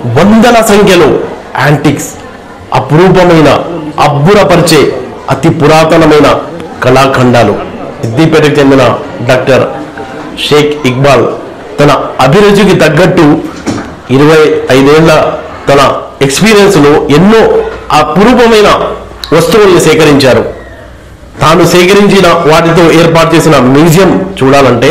వందల సంఖ్యలో యాంటిక్స్ అపురూపమైన అబ్బురపరిచే అతి పురాతనమైన కళాఖండాలు సిద్దిపేటకు చెందిన డాక్టర్ షేక్ ఇక్బాల్ తన అభిరుచికి తగ్గట్టు ఇరవై ఐదేళ్ల తన ఎక్స్పీరియన్స్లో ఎన్నో అపురూపమైన వస్తువుల్ని సేకరించారు తాను సేకరించిన వాటితో ఏర్పాటు చేసిన మ్యూజియం చూడాలంటే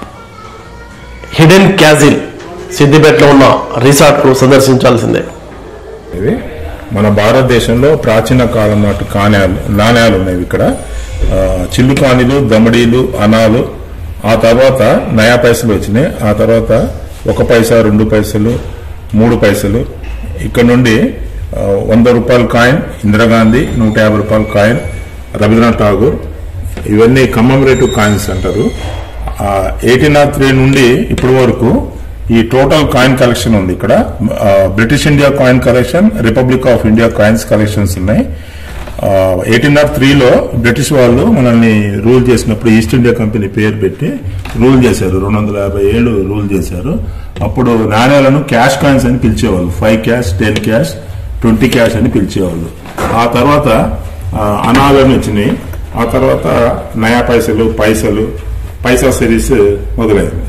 హిడెన్ క్యాజిల్ సిద్దిపేటలో ఉన్న రిసార్ట్ను సందర్శించాల్సిందే ఇవి మన భారతదేశంలో ప్రాచీన కాలం నాటి కాణాలు నాణ్యాలు ఉన్నాయి ఇక్కడ ఆ, చిల్లు కాణీలు దమడీలు అనాలు ఆ తర్వాత నయా పైసలు వచ్చినాయి ఆ తర్వాత ఒక పైసా రెండు పైసలు మూడు పైసలు ఇక్కడ నుండి ఆ, వంద రూపాయల కాయిన్ ఇందిరాగాంధీ నూట యాభై రూపాయల కాయిన్ రవీంద్రనాథ్ ఠాగూర్ ఇవన్నీ కమ్మమరేటివ్ కాయిన్స్ అంటారు ఎయిటీన్ నాట్ త్రీ నుండి ఇప్పటి వరకు ఈ టోటల్ కాయిన్ కలెక్షన్ ఉంది ఇక్కడ ఆ, British India coin collection republic of India coins collections ఉన్నాయి ఎయిటీన్ నాట్ త్రీలో బ్రిటిష్ వాళ్ళు మనల్ని రూల్ చేసినప్పుడు ఈస్ట్ ఇండియా కంపెనీ పేరు పెట్టి రూల్ చేశారు రెండు వందల యాభై ఏళ్ళు రూల్ చేశారు అప్పుడు నాణ్యాలను క్యాష్ కాయిన్స్ అని పిలిచేవాళ్ళు five cash ten cash twenty cash అని పిలిచేవాళ్ళు ఆ తర్వాత ఆ, అనాలని వచ్చినాయి ఆ తర్వాత నయా పైసలు పైసలు పైసా సిరీస్ మొదలైంది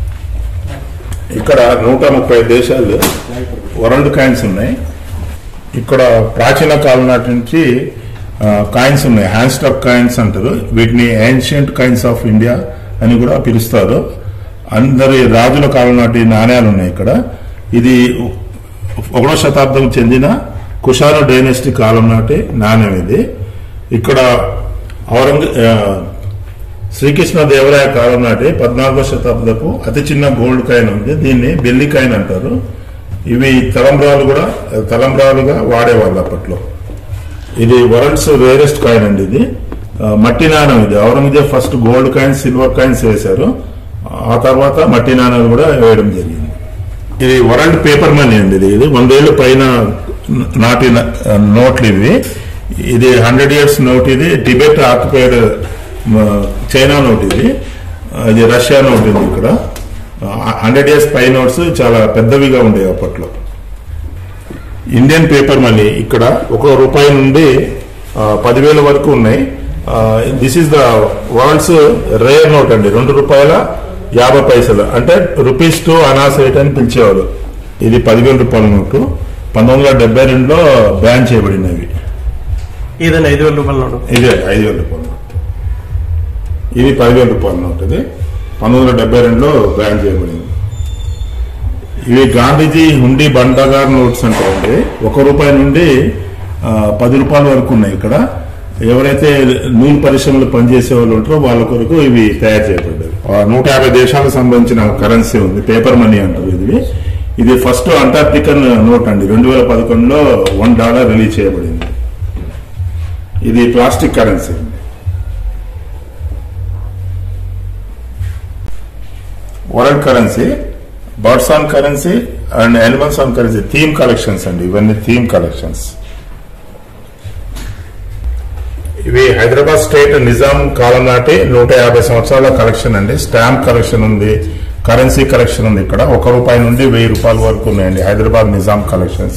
ఇక్కడ నూట ముప్పై దేశాలు వరల్డ్ కాయిన్స్ ఉన్నాయి ఇక్కడ ప్రాచీన కాలం నాటి నుంచి కాయిన్స్ ఉన్నాయి హ్యాండ్ స్టాక్ కాయిన్స్ అంటారు వీటిని ఏన్షియంట్ కాయిన్స్ ఆఫ్ ఇండియా అని కూడా పిలుస్తారు అందరి రాజుల కాలం నాటి నాణ్యాలు ఉన్నాయి ఇక్కడ ఇది ఒకటో శతాబ్దం చెందిన కుషార డైనెస్టీ కాలం నాటి నాణ్యం ఇది ఇక్కడ ఔరంగ ఆ, శ్రీకృష్ణ దేవరాయ కాలం నాటి పద్నాలుగో శతాబ్దపు అతి చిన్న గోల్డ్ కాయిన్ ఉంది దీన్ని బెల్లి కాయిన్ అంటారు ఇవి తలంబ్రాలు కూడా తలంబ్రాలుగా వాడేవాళ్ళు అప్పట్లో ఇది వరల్డ్స్ రేరెస్ట్ కాయిన్ అండి ఇది ఆ, మట్టి నాణం ఇది Aurangzeb first gold coins silver coins వేశారు ఆ తర్వాత మట్టి నాణాలు కూడా వేయడం జరిగింది ఇది వరల్డ్ పేపర్ మనీ అండి ఇది ఇది వందేళ్ల పైన నాటి న- నోట్లు ఇవి ఇది హండ్రెడ్ ఇయర్స్ నోట్ ఇది టిబెట్ ఆక్యుపైడ్ చైనా నోట్ ఇది ఇది రష్యా నోట్ ఇది ఇక్కడ హండ్రెడ్ ఇయర్స్ పై నోట్స్ చాలా పెద్దవిగా ఉండేవి అప్పట్లో ఇండియన్ పేపర్ మనీ ఇక్కడ ఒక రూపాయి నుండి ఆ, పదివేల వరకు ఉన్నాయి this is the world's rare note అండి రెండు రూపాయల యాభై పైసలు అంటే రూపీస్ టు అనాసైట్ అని పిలిచేవారు ఇది పదివేల రూపాయల నోటు పంతొమ్మిది వందల డెబ్బై రెండులో బ్యాన్ చేయబడినవి ఏదైనా ఐదు వేల రూపాయల నోటు ఇదే ఐదు వేల రూపాయల నోట్ ఇది పదివేల రూపాయల నోట్ ఇది పంతొమ్మిది వందల డెబ్బై రెండులో బ్యాన్ చేయబడింది ఇవి గాంధీజీ హుండీ బండగార్ నోట్స్ అంటారండి ఒక రూపాయి నుండి ఆ, పది రూపాయల వరకు ఉన్నాయి ఇక్కడ ఎవరైతే నూనె పరిశ్రమలో పనిచేసే వాళ్ళు ఉంటారో వాళ్ళ కొరకు ఇవి తయారు చేయబడ్డాయి ఆ, నూట యాభై దేశాలకు సంబంధించిన కరెన్సీ ఉంది పేపర్ మనీ అంటారు ఇది ఇది ఫస్ట్ అంటార్టికన్ నోట్ అండి రెండు వేల పదకొండులో వన్ డాలర్ రిలీజ్ చేయబడింది ఇది ప్లాస్టిక్ కరెన్సీ అండి world currency birds on currency and animals on currency theme collections అండి ఇవన్నీ థీమ్ కలెక్షన్స్ ఇవి హైదరాబాద్ స్టేట్ నిజాం కాలం నాటి నూట యాభై సంవత్సరాల కలెక్షన్ అండి స్టాంప్ కలెక్షన్ ఉంది కరెన్సీ కలెక్షన్ ఉంది ఇక్కడ ఒక రూపాయి నుండి వెయ్యి రూపాయల వరకు ఉన్నాయండి హైదరాబాద్ నిజాం కలెక్షన్స్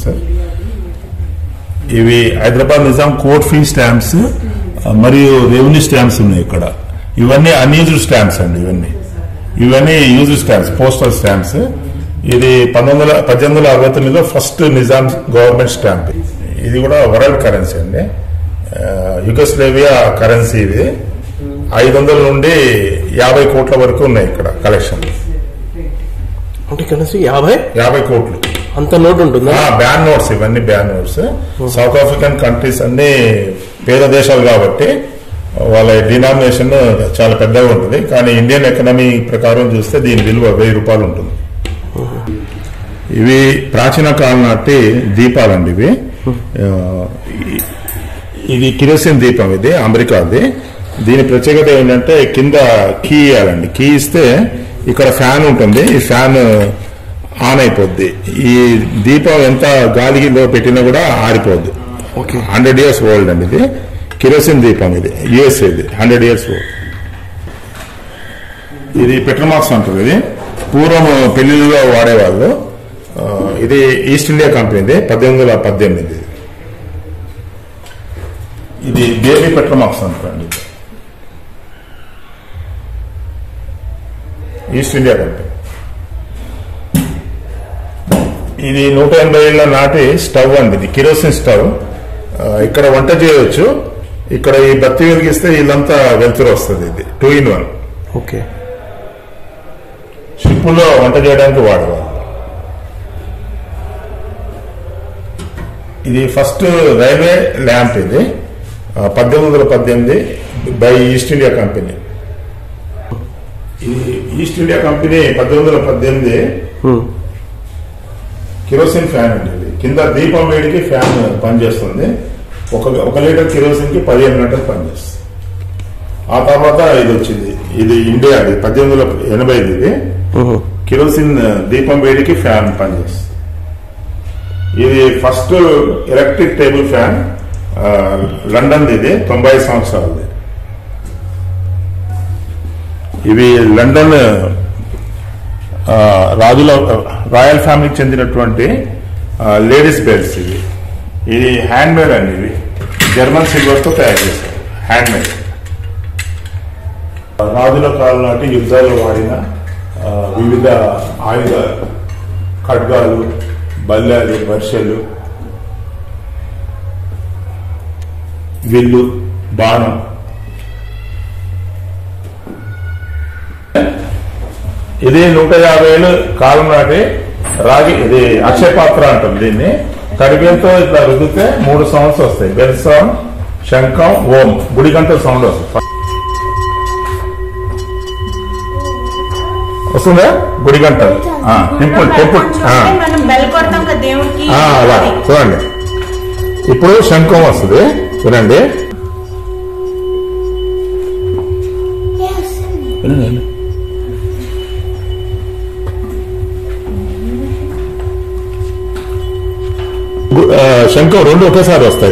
ఇవి Hyderabad Nizam court fee stamps ఆ, మరియు రెవెన్యూ స్టాంప్స్ ఉన్నాయి ఇక్కడ ఇవన్నీ అన్యూజ్డ్ స్టాంప్స్ అండి ఇవన్నీ ఇవన్నీ యూజ్డ్ స్టాంప్స్ పోస్టల్ స్టాంప్స్ ఇది పంతొమ్మిది వందల పద్దెనిమిది వందల అరవై తొమ్మిదిలో ఫస్ట్ నిజాం గవర్నమెంట్ స్టాంప్ ఇది కూడా వరల్డ్ కరెన్సీ అండి ఆ, యుగస్లేవియా కరెన్సీ ఇది ఐదు వందల నుండి యాభై కోట్ల వరకు ఉన్నాయి ఇక్కడ కలెక్షన్ అంటే కనీసం యాభై యాభై కోట్లు అంత నోట్ ఉంటుందా బ్యాన్ నోట్స్ ఇవన్నీ ban notes South African countries అన్ని పేద దేశాలు కాబట్టి వాళ్ళ డినామినేషన్ చాలా పెద్దగా ఉంటుంది కానీ ఇండియన్ ఎకనామీ ప్రకారం చూస్తే దీని విలువ వెయ్యి రూపాయలు ఉంటుంది ఇవి ప్రాచీన కాలం నాటి దీపాలండి ఇవి ఆ, ఇ- ఇది కిరోసిన్ దీపం ఇది అమెరికాది దీని ప్రత్యేకత ఏంటంటే కింద కీ ఇవ్వాలండి కీ ఇస్తే ఇక్కడ ఫ్యాన్ ఉంటుంది ఈ ఫ్యాన్ ఆన్ అయిపోద్ది ఈ దీపం ఎంత గాలిలో పెట్టినా కూడా ఆరిపోద్ది ఓకే హండ్రెడ్ ఇయర్స్ ఓల్డ్ అండి ఇది కిరోసిన్ దీపం ఇది యుఎస్ ఇది హండ్రెడ్ ఇయర్స్ ఓల్డ్ ఇది పెట్రోమాక్స్ అంటారు ఇది పూర్వం పెళ్లిళ్ళలో వాడేవాళ్ళు ఆ, ఇది ఈస్ట్ ఇండియా కంపెనీది పద్దెనిమిది వందల పద్దెనిమిది ఇది బేబీ పెట్రోమాక్స్ అంటారండి ఇది. ఈస్ట్ ఇండియా కంపెనీ ఇది నూట ఎనభై ఏళ్ళ నాటి స్టవ్ అండి ఇది కిరోసిన్ స్టవ్ ఆ, ఇక్కడ వంట చేయవచ్చు ఇక్కడ ఈ బత్తి వెలిగిస్తే ఇల్లంతా వెలుతురు వస్తుంది ఇది టూ ఇన్ వన్ ఓకే షిప్పుల్లో వంట చేయడానికి వాడేవాళ్ళు ఇది ఫస్ట్ రైల్వే ల్యాంప్ ఇది ఆ, పద్దెనిమిది వందల పద్దెనిమిది బై ఈస్ట్ ఇండియా కంపెనీ ఈ ఈస్ట్ ఇండియా కంపెనీ పద్దెనిమిది వందల పద్దెనిమిది హ్మ్. కిరోసిన్ ఫ్యాన్ అండి ఇది కింద దీపం వేడికి ఫ్యాన్ పనిచేస్తుంది ఒక ఒక లీటర్ కిరోసిన్ కి పదిహేను గంటలు పనిచేస్తుంది ఆ తర్వాత ఇది వచ్చింది ఇది ఇండియా అది పద్దెనిమిది వందల ఎనభై ఇది హ్మ్. కిరోసిన్ దీపం వేడికి ఫ్యాన్ పనిచేస్తుంది ఇది ఫస్ట్ ఎలక్ట్రిక్ టేబుల్ ఫ్యాన్ ఆ, లండన్ ఇది తొంభై సంవత్సరాలది ఇవి లండన్ ఆ, రాజుల రాయల్ ఫ్యామిలీకి చెందినటువంటి ఆ, లేడీస్ బెల్ట్స్ ఇవి ఇది హ్యాండ్ మేడ్ అండి ఇవి జర్మన్ సిల్వర్ తో తయారు చేశారు హ్యాండ్ మేడ్ రాజుల కాలం నాటి యుద్ధాల్లో వాడిన ఆ, వివిధ ఆయుధ ఖడ్గాలు బల్లాలు వర్షలు విల్లు బాణం ఇది నూట యాభై ఏళ్ళు కాలం నాటి రాగి ఇది అక్షయ పాత్ర అంటాం దీన్ని కడిగేతో ఇట్లా రుద్దితే మూడు సౌండ్స్ వస్తాయి బెల్ సౌండ్ శంఖం ఓం గుడిగంట సౌండ్ వస్తుంది వస్తుందా గుడిగంట టెంపుల్ టెంపుల్ మనం బెల్ కొడతాం కదా దేవుడికి అలా చూడండి ఇప్పుడు శంఖం వస్తుంది వినండి వినండి. గు- ఆ, శంఖం రెండు ఒకేసారి వస్తాయి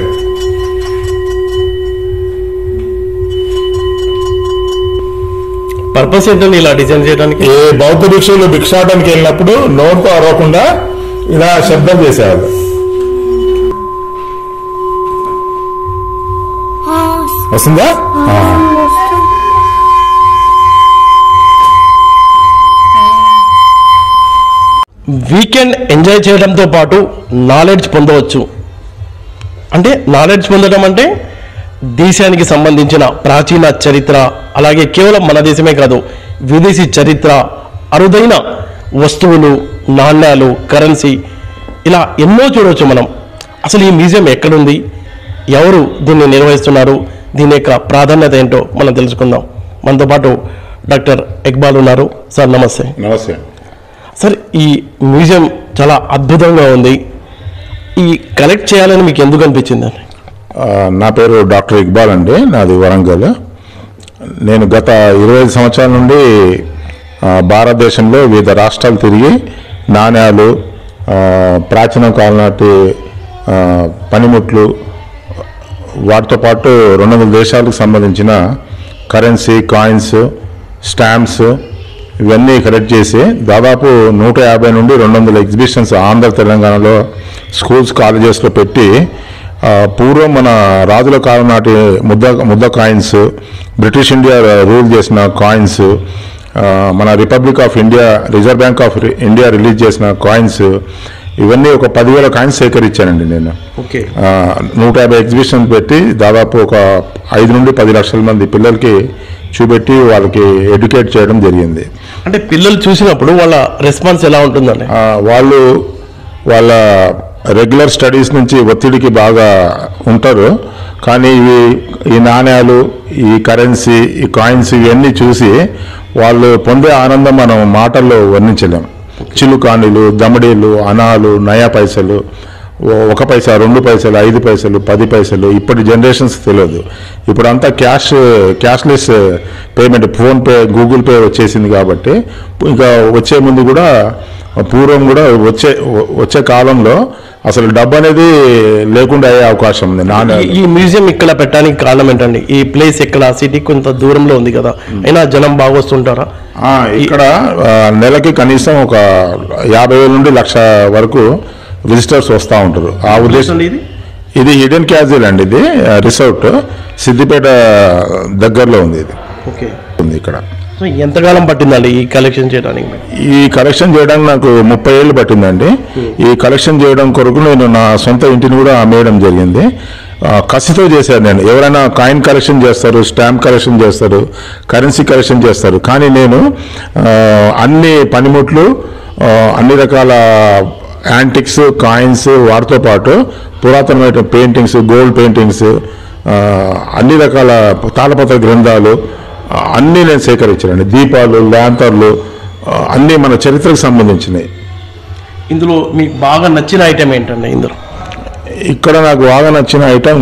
పర్పస్ ఏంటండి ఇలా డిజైన్ చేయడానికి ఏ బౌద్ధ భిక్షువులు భిక్షాటనకి వెళ్ళినప్పుడు నోరుతో అరవకుండా ఇలా శబ్దం చేసేవాళ్ళు వస్తుందా ఆ. వీకెండ్ ఎంజాయ్ చేయడంతో పాటు నాలెడ్జ్ పొందవచ్చు అంటే నాలెడ్జ్ పొందడం అంటే దేశానికి సంబంధించిన ప్రాచీన చరిత్ర అలాగే కేవలం మన దేశమే కాదు విదేశీ చరిత్ర అరుదైన వస్తువులు నాణ్యాలు కరెన్సీ ఇలా ఎన్నో చూడవచ్చు మనం అసలు ఈ మ్యూజియం ఎక్కడుంది ఎవరు దీన్ని నిర్వహిస్తున్నారు దీని యొక్క ప్రాధాన్యత ఏంటో మనం తెలుసుకుందాం మనతో పాటు డాక్టర్ ఎక్బాల్ ఉన్నారు సార్ నమస్తే నమస్తే సార్ ఈ మ్యూజియం చాలా అద్భుతంగా ఉంది ఈ కలెక్ట్ చేయాలని మీకు ఎందుకు అనిపించింది ఆ, నా పేరు డాక్టర్ ఇక్బాల్ అండి నాది వరంగల్ నేను గత ఇరవై ఐదు సంవత్సరాల నుండి ఆ, భారతదేశంలో వివిధ రాష్ట్రాలు తిరిగి నాణ్యాలు ఆ, ప్రాచీన కాలం నాటి ఆ, పనిముట్లు వాటితో పాటు రెండు వందల దేశాలకు సంబంధించిన కరెన్సీ కాయిన్స్ స్టాంప్స్ ఇవన్నీ కలెక్ట్ చేసి దాదాపు నూట యాభై నుండి రెండు వందల ఎగ్జిబిషన్స్ ఆంధ్ర తెలంగాణలో స్కూల్స్ కాలేజెస్లో పెట్టి ఆ, పూర్వం మన రాజుల కాలం నాటి ముద్ద ముద్ద కాయిన్స్ బ్రిటిష్ ఇండియా రూల్ చేసిన కాయిన్స్ ఆ, మన Republic of India Reserve Bank of India release చేసిన కాయిన్స్ ఇవన్నీ ఒక పదివేల కాయిన్స్ సేకరించానండి నేను ఓకే ఆ, నూట యాభై ఎగ్జిబిషన్ పెట్టి దాదాపు ఒక ఐదు నుండి పది లక్షల మంది పిల్లలకి చూపెట్టి వాళ్ళకి ఎడ్యుకేట్ చేయడం జరిగింది అంటే పిల్లలు చూసినప్పుడు వాళ్ళ రెస్పాన్స్ ఎలా ఉంటుందండి ఆ, వాళ్ళు వాళ్ళ రెగ్యులర్ స్టడీస్ నుంచి ఒత్తిడికి బాగా ఉంటారు కానీ ఇవి ఈ నాణ్యాలు ఈ కరెన్సీ ఈ కాయిన్స్ ఇవన్నీ చూసి వాళ్ళు పొందే ఆనందం మనం మాటల్లో వర్ణించలేం చిలుకాణీలు దమడీలు అనాలు నయా పైసలు ఓ- ఒక పైసా రెండు పైసలు ఐదు పైసలు పది పైసలు ఇప్పటి జనరేషన్స్ తెలియదు ఇప్పుడు అంతా cash cashless payment PhonePe Google Pay వచ్చేసింది కాబట్టి ఇంకా వచ్చే ముందు కూడా పూర్వం కూడా వచ్చే వచ్చే కాలంలో అసలు డబ్బు అనేది లేకుండా అయ్యే అవకాశం ఉంది నాన్న ఈ- ఈ మ్యూజియం ఇక్కడ పెట్టడానికి కారణం ఏంటండి ఈ ప్లేస్ ఇక్కడ సిటీ కొంత దూరంలో ఉంది కదా అయినా జనం బాగా వస్తుంటారా ఆ, ఇక్కడ ఆ, నెలకి కనీసం ఒక యాభై వేల నుండి లక్ష వరకు విజిటర్స్ వస్తూ ఉంటారు ఆ ఉద్దేశం ఇది ఇది హిడెన్ క్యాజిల్ అండి ఇది ఆ, రిసార్ట్ సిద్దిపేట దగ్గరలో ఉంది ఇది ఓకే ఉంది ఇక్కడ సో ఎంతకాలం పట్టిందండి ఈ కలెక్షన్ చేయడానికి మీకు? ఈ కలెక్షన్ చేయడానికి నాకు ముప్పై ఏళ్ళు పట్టిందండి ఈ కలెక్షన్ చేయడం కొరకు నేను నా సొంత ఇంటిని కూడా అమ్మేయడం జరిగింది ఆ, కసితో చేశాను నేను ఎవరైనా కాయిన్ కలెక్షన్ చేస్తారు స్టాంప్ కలెక్షన్ చేస్తారు కరెన్సీ కలెక్షన్ చేస్తారు కానీ నేను ఆ, అన్ని పనిముట్లు ఆ, అన్ని రకాల యాంటిక్స్ కాయిన్స్ వాటితో పాటు పురాతనమైన పెయింటింగ్స్ గోల్డ్ పెయింటింగ్స్ ఆ, అన్ని రకాల తాళపత్ర గ్రంథాలు ఆ, అన్నీ నేను సేకరించానండి దీపాలు ల్యాంతర్లు ఆ, అన్నీ మన చరిత్రకు సంబంధించినవి ఇందులో మీకు బాగా నచ్చిన ఐటెం ఏంటండి ఇందులో ఇక్కడ నాకు బాగా నచ్చిన ఐటమ్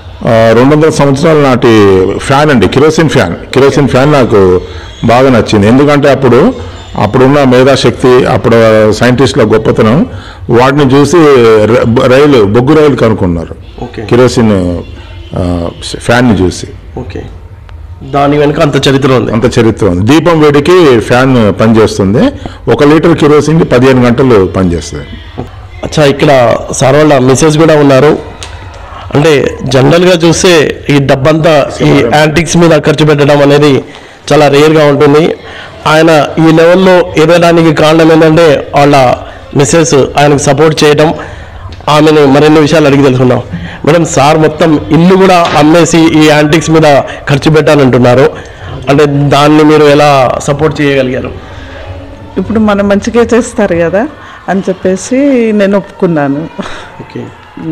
రెండు వందల సంవత్సరాల నాటి ఫ్యాన్ అండి కిరోసిన్ ఫ్యాన్ కిరోసిన్ ఫ్యాన్ నాకు బాగా నచ్చింది ఎందుకంటే అప్పుడు అప్పుడున్న మేధాశక్తి అప్పుడు సైంటిస్టుల గొప్పతనం వాటిని చూసి ర- రైలు బొగ్గు రైలు కనుక్కున్నారు ఓకే కిరోసిన్ ఆ, ఫ్యాన్ని చూసి ఓకే దాని వెనుక అంత చరిత్ర ఉంది అంత చరిత్ర ఉంది దీపం వేడికి ఫ్యాన్ పనిచేస్తుంది ఒక లీటర్ కిరోసిన్ పదిహేను గంటలు పనిచేస్తుంది అచ్చా ఇక్కడ సార్ వాళ్ళ మిసెస్ కూడా ఉన్నారు అంటే జనరల్గా చూస్తే ఈ డబ్బంతా ఈ యాంటిక్స్ మీద ఖర్చు పెట్టడం అనేది చాలా రేర్గా ఉంటుంది ఆయన ఈ లెవెల్లో ఎదగడానికి కారణం ఏంటంటే వాళ్ళ మిస్సెస్ ఆయనకు సపోర్ట్ చేయడం ఆమెను మరిన్ని విషయాలు అడిగి తెలుసుకుందాం మేడం సార్ మొత్తం ఇల్లు కూడా అమ్మేసి ఈ యాంటిక్స్ మీద ఖర్చు పెట్టాలంటున్నారు అంటే దాన్ని మీరు ఎలా సపోర్ట్ చేయగలిగారు ఇప్పుడు మనం మంచిగా చేస్తారు కదా అని చెప్పేసి నేను ఒప్పుకున్నాను ఓకే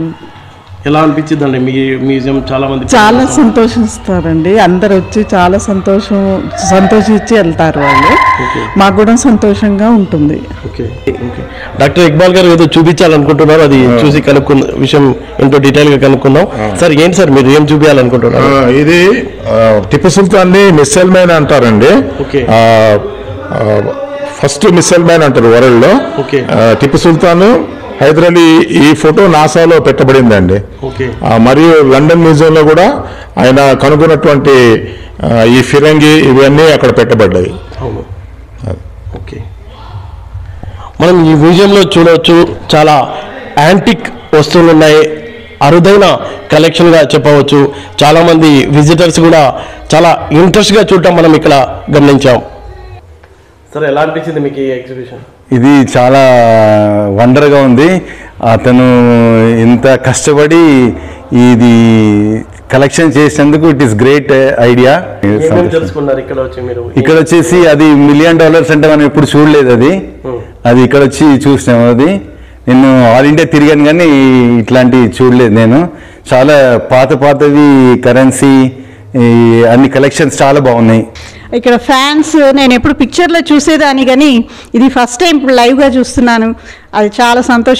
ఎలా అనిపించిందండి మీ మ్యూజియం చాలా మంది చాలా సంతోషిస్తారండి అందరు వచ్చి చాలా సంతోషం సంతోషించి వెళ్తారు వాళ్ళు మాకు కూడా సంతోషంగా ఉంటుంది ఓకే ఓకే డాక్టర్ ఇక్బాల్ గారు ఏదో చూపించాలనుకుంటున్నారు అది చూసి కనుక్కుందాం విషయం ఏంటో డీటెయిల్ గా కనుక్కుందాం సార్ ఏంటి సార్ మీరు ఏం చూపించాలనుకుంటున్నారు ఆ, ఇది ఆ, టిప్పు సుల్తాన్ ని మిస్సైల్ మ్యాన్ అంటారండి ఓకే. ఆ, ఆ, ఫస్ట్ మిస్సైల్ మ్యాన్ అంటారు వరల్డ్ లో ఓకే. ఆ, టిప్పు సుల్తాన్ హైదర్ అలీ ఈ ఫోటో నాసాలో పెట్టబడిందండి ఓకే ఆ, మరియు లండన్ మ్యూజియంలో కూడా ఆయన కనుగొన్నటువంటి ఆ, ఈ ఫిరంగి ఇవన్నీ అక్కడ పెట్టబడ్డాయి అవును ఓకే మనం ఈ మ్యూజియంలో చూడవచ్చు చాలా యాంటిక్ వస్తువులు ఉన్నాయి అరుదైన కలెక్షన్గా చెప్పవచ్చు చాలామంది విజిటర్స్ కూడా చాలా ఇంట్రెస్ట్గా చూడటం మనం ఇక్కడ గమనించాం సరే ఎలా అనిపించింది మీకు ఈ ఎగ్జిబిషన్ ఇది చాలా వండర్గా ఉంది అతను ఇంత కష్టపడి ఇది కలెక్షన్ చేసినందుకు ఇట్ ఈస్ గ్రేట్ ఐడియా ఏమేమి తెలుసుకున్నారు ఇక్కడ వచ్చి మీరు ఇక్కడ వచ్చేసి అది మిలియన్ డాలర్స్ అంటే మనం ఎప్పుడు చూడలేదు అది అది ఇక్కడ వచ్చి చూసినాము అది నేను ఆల్ ఇండియా తిరిగాను కానీ ఇట్లాంటివి చూడలేదు నేను చాలా పాత పాతవి కరెన్సీ అన్ని కలెక్షన్స్ చాలా బాగున్నాయి ఇక్కడ ఫ్యాన్స్ నేను ఎప్పుడు పిక్చర్లో చూసేదాన్ని కానీ ఇది ఫస్ట్ టైం ఇప్పుడు లైవ్గా చూస్తున్నాను అది చాలా సంతోషం